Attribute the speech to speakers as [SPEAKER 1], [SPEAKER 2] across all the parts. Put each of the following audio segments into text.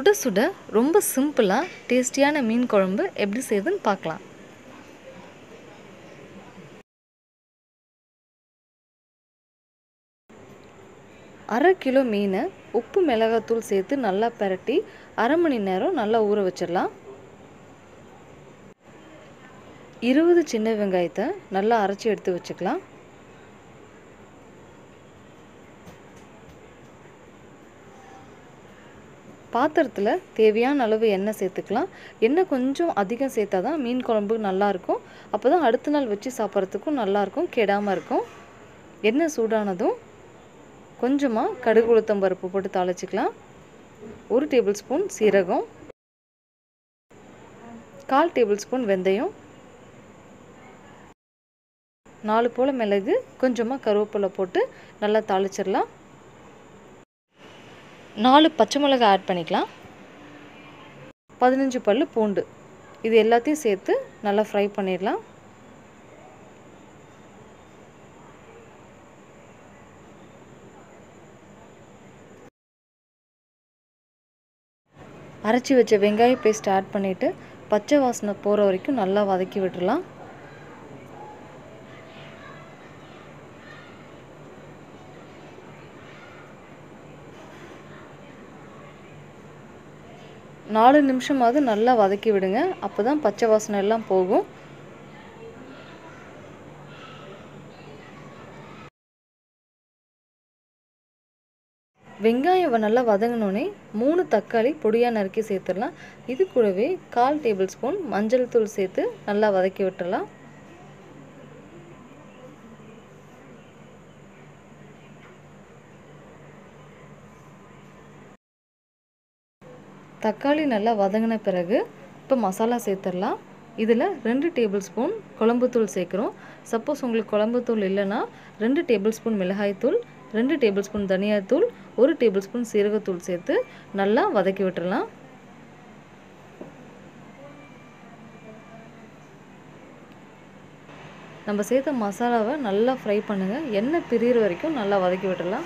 [SPEAKER 1] சுட சுட ரொம்ப சிம்பிளாக டேஸ்டியான மீன் குழம்பு எப்படி செய்யுதுன்னு பார்க்கலாம் அரை கிலோ மீனை உப்பு மிளகாத்தூள் சேர்த்து நல்லா பிரட்டி அரை மணி நேரம் நல்லா ஊற வச்சிடலாம் இருபது சின்ன வெங்காயத்தை நல்லா அரைச்சி எடுத்து வச்சுக்கலாம் பாத்திரத்தில் தேவையான அளவு எண்ணெய் சேர்த்துக்கலாம் எண்ணெய் கொஞ்சம் அதிகம் சேர்த்தா தான் மீன் குழம்பு நல்லாயிருக்கும் அப்போ தான் அடுத்த நாள் வச்சு சாப்பிட்றதுக்கும் நல்லாயிருக்கும் கெடாமல் இருக்கும் எண்ணெய் சூடானதும் கொஞ்சமாக கடுகு உளுத்தம் பருப்பு போட்டு தாளிச்சிக்கலாம் ஒரு டேபிள் ஸ்பூன் சீரகம் கால் டேபிள் ஸ்பூன் வெந்தயம் நாலு போல் மிளகு கொஞ்சமாக கருவேப்பிலை போட்டு நல்லா தாளிச்சிடலாம் நாலு பச்சை மிளகா ஆட் பண்ணிக்கலாம் பதினஞ்சு பல் பூண்டு இது எல்லாத்தையும் சேர்த்து நல்லா ஃப்ரை பண்ணிடலாம் அரைச்சி வச்ச வெங்காய பேஸ்ட் ஆட் பண்ணிவிட்டு பச்சை வாசனை போகிற வரைக்கும் நல்லா வதக்கி விட்டுடலாம் நாலு நிமிஷமாவது நல்லா வதக்கி விடுங்க அப்போ தான் பச்சை வாசனை எல்லாம் போகும் வெங்காயம் நல்லா வதங்கினோடனே மூணு தக்காளி பொடியாக நறுக்கி சேர்த்துடலாம் இது கூடவே கால் டேபிள் ஸ்பூன் மஞ்சள் தூள் சேர்த்து நல்லா வதக்கி விட்டுடலாம் தக்காளி நல்லா வதங்கின பிறகு இப்போ மசாலா சேர்த்துடலாம் இதில் ரெண்டு டேபிள் ஸ்பூன் குழம்புத்தூள் சேர்க்குறோம் சப்போஸ் உங்களுக்கு குழம்புத்தூள் இல்லைன்னா ரெண்டு டேபிள் ஸ்பூன் மிளகாய்த்தூள் ரெண்டு டேபிள் ஸ்பூன் தனியாத்தூள் ஒரு டேபிள் ஸ்பூன் சீரகத்தூள் சேர்த்து நல்லா வதக்கி விட்டுடலாம் நம்ம சேர்த்த மசாலாவை நல்லா ஃப்ரை பண்ணுங்கள் எண்ணெய் பிரியிற வரைக்கும் நல்லா வதக்கி விட்டுடலாம்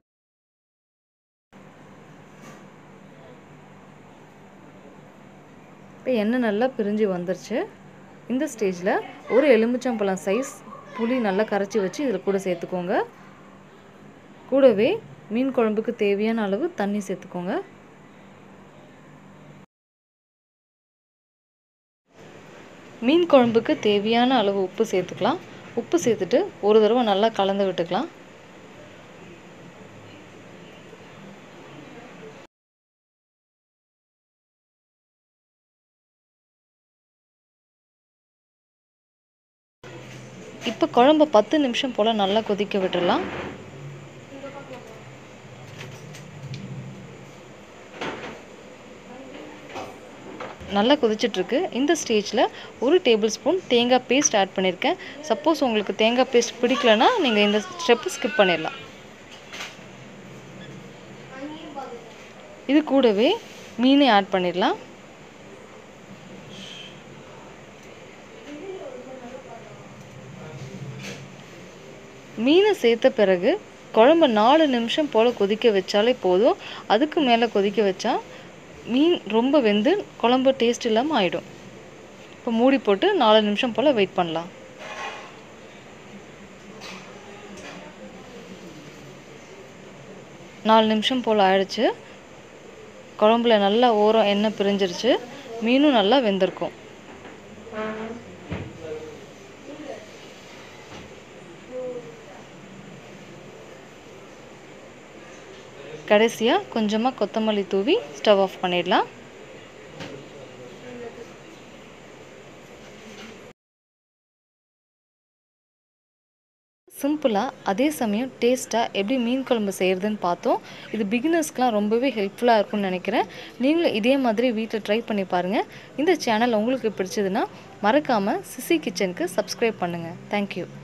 [SPEAKER 1] இப்போ எண்ணெய் நல்லா பிரிஞ்சு வந்துருச்சு இந்த ஸ்டேஜில் ஒரு எலுமிச்சம்பழம் சைஸ் புளி நல்லா கரைச்சி வச்சு இதில் கூட சேர்த்துக்கோங்க கூடவே மீன் குழம்புக்கு தேவையான அளவு தண்ணி சேர்த்துக்கோங்க மீன் குழம்புக்கு தேவையான அளவு உப்பு சேர்த்துக்கலாம் உப்பு சேர்த்துட்டு ஒரு தடவை நல்லா கலந்து விட்டுக்கலாம் இப்போ குழம்ப பத்து நிமிஷம் போல் நல்லா கொதிக்க விட்டுடலாம் நல்லா கொதிச்சிட்ருக்கு இந்த ஸ்டேஜில் ஒரு டேபிள் ஸ்பூன் தேங்காய் பேஸ்ட் ஆட் பண்ணியிருக்கேன் சப்போஸ் உங்களுக்கு தேங்காய் பேஸ்ட் பிடிக்கலனா நீங்கள் இந்த ஸ்டெப்பு ஸ்கிப் பண்ணிடலாம் இது கூடவே மீனை ஆட் பண்ணிடலாம் மீனை சேர்த்த பிறகு குழம்ப நாலு நிமிஷம் போல் கொதிக்க வச்சாலே போதும் அதுக்கு மேலே கொதிக்க வச்சா மீன் ரொம்ப வெந்து குழம்பு டேஸ்ட் இல்லாமல் ஆகிடும் இப்போ மூடி போட்டு நாலு நிமிஷம் போல் வெயிட் பண்ணலாம் நாலு நிமிஷம் போல் ஆயிடுச்சு குழம்புல நல்லா ஓரம் எண்ணெய் பிரிஞ்சிருச்சு மீனும் நல்லா வெந்திருக்கும் கடைசியாக கொஞ்சமாக கொத்தமல்லி தூவி ஸ்டவ் ஆஃப் பண்ணிடலாம் சிம்பிளாக அதே சமயம் டேஸ்ட்டாக எப்படி மீன் குழம்பு செய்கிறதுன்னு பார்த்தோம் இது பிகினர்ஸ்க்கெலாம் ரொம்பவே ஹெல்ப்ஃபுல்லாக இருக்கும்னு நினைக்கிறேன் நீங்களும் இதே மாதிரி வீட்டில் ட்ரை பண்ணி பாருங்கள் இந்த சேனல் உங்களுக்கு பிடிச்சதுன்னா மறக்காமல் சிசி கிச்சனுக்கு சப்ஸ்கிரைப் பண்ணுங்கள் தேங்க்யூ